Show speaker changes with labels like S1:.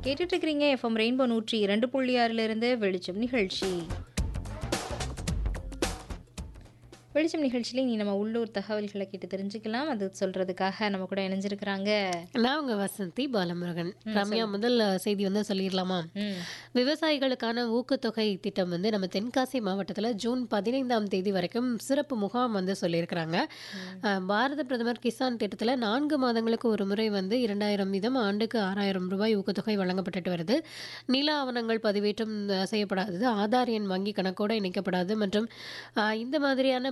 S1: கேட்டுட்டு இருக்கிறீங்க FM rainbow நூற்றி இரண்டு புள்ளி ஆறிலிருந்து வெளிச்சம் நிகழ்ச்சி வெளிச்சம் நிகழ்ச்சியில நீ நம்ம உள்ளூர் தகவல்களை கேட்டு தெரிஞ்சுக்கலாம் அது சொல்றதுக்காக நம்ம கூட இணைஞ்சிருக்கிறாங்க
S2: நான் உங்க வசந்தி பாலமுருகன் ரம்யா முதல் அஹ், செய்தி வந்து சொல்லிடலாமா
S1: ம்
S2: விவசாயிகளுக்கான ஊக்கத்தொகை திட்டம் வந்து நம்ம தென்காசி மாவட்டத்தில் ஜூன் பதினைந்தாம் தேதி வரைக்கும் சிறப்பு முகாம் வந்து சொல்லியிருக்கிறாங்க அஹ், பாரத பிரதமர் கிசான் திட்டத்தில் நான்கு மாதங்களுக்கு ஒரு முறை வந்து இரண்டாயிரம் வீதம் ஆண்டுக்கு ஆறாயிரம் ரூபாய் ஊக்கத்தொகை வழங்கப்பட்டுட்டு வருது நில ஆவணங்கள் பதிவேற்றம் அஹ், செய்யப்படாதது ஆதார் எண் வங்கி கணக்கோடு இணைக்கப்படாது மற்றும் அஹ், இந்த மாதிரியான